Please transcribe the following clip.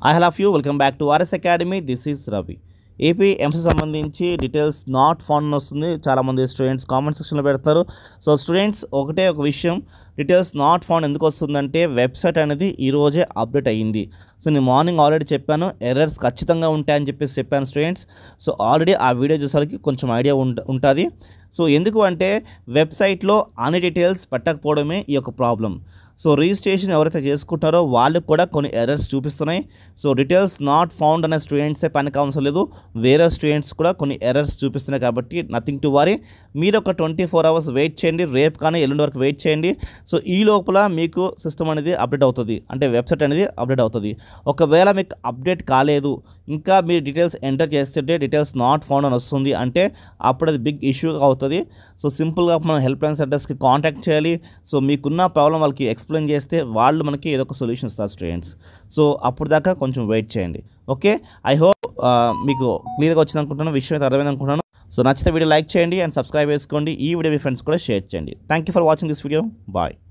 I hello you welcome back to RS academy this is Ravi AP MC సంబంధించి details not found అని వస్తుంది చాలామంది students comment సెక్షన్లో పెడతారు సో స్టూడెంట్స్ ఒకటే ఒక విషయం డీటెయిల్స్ నాట్ ఫౌండ్ ఎందుకు వస్తుందంటే వెబ్సైట్ అనేది ఈ రోజే అప్డేట్ అయ్యింది సో నేను మార్నింగ్ ఆల్రెడీ చెప్పాను ఎర్రర్స్ ఖచ్చితంగా ఉంటాయని చెప్పేసి చెప్పాను స్టూడెంట్స్ సో ఆల్రెడీ ఆ వీడియో చూసేసరికి కొంచెం ఐడియా ఉంట ఉంటుంది సో ఎందుకు అంటే వెబ్సైట్లో అన్ని డీటెయిల్స్ పెట్టకపోవడమే ఈ యొక్క ప్రాబ్లం సో రిజిస్ట్రేషన్ ఎవరైతే చేసుకుంటారో వాళ్ళకి కూడా కొన్ని ఎర్రర్స్ చూపిస్తున్నాయి సో డీటెయిల్స్ నాట్ ఫౌండ్ అనే స్టూడెంట్సే పనికి అవసరం లేదు వేరే స్టూడెంట్స్ కూడా కొన్ని ఎర్రర్స్ చూపిస్తున్నాయి కాబట్టి నథింగ్ టు వరీ మీరు ఒక ట్వంటీ ఫోర్ అవర్స్ వెయిట్ చేయండి రేపు కానీ ఎల్లుండి వరకు వెయిట్ చేయండి సో ఈ లోపల మీకు సిస్టమ్ అనేది అప్డేట్ అవుతుంది అంటే వెబ్సైట్ అనేది అప్డేట్ అవుతుంది ఒకవేళ మీకు అప్డేట్ కాలేదు ఇంకా మీరు డీటెయిల్స్ ఎంటర్ చేస్తుంటే డీటెయిల్స్ నాట్ ఫౌండ్ అని వస్తుంది అంటే అప్పుడు అది బిగ్ ఇష్యూ అవుతుంది సో సింపుల్గా మనం హెల్ప్ లైన్ సెంటర్స్కి కాంటాక్ట్ చేయాలి సో మీకున్న ప్రాబ్లం వాళ్ళకి ఎక్స్ప్లెయిన్ చేస్తే వాళ్ళు మనకి ఏదో ఒక సొల్యూషన్ ఇస్తారు స్టూడెంట్స్ సో అప్పుడు దాకా కొంచెం వెయిట్ చేయండి ఓకే ఐ హోప్ మీకు క్లియర్గా వచ్చింది అనుకుంటున్నాను విషయం అయితే అర్థమైంది అనుకుంటున్నాను సో నచ్చితే వీడియో లైక్ చేయండి అండ్ సబ్స్క్రైబ్ చేసుకోండి ఈ వీడియో మీ ఫ్రెండ్స్ కూడా షేర్ చేయండి thank you for watching this video bye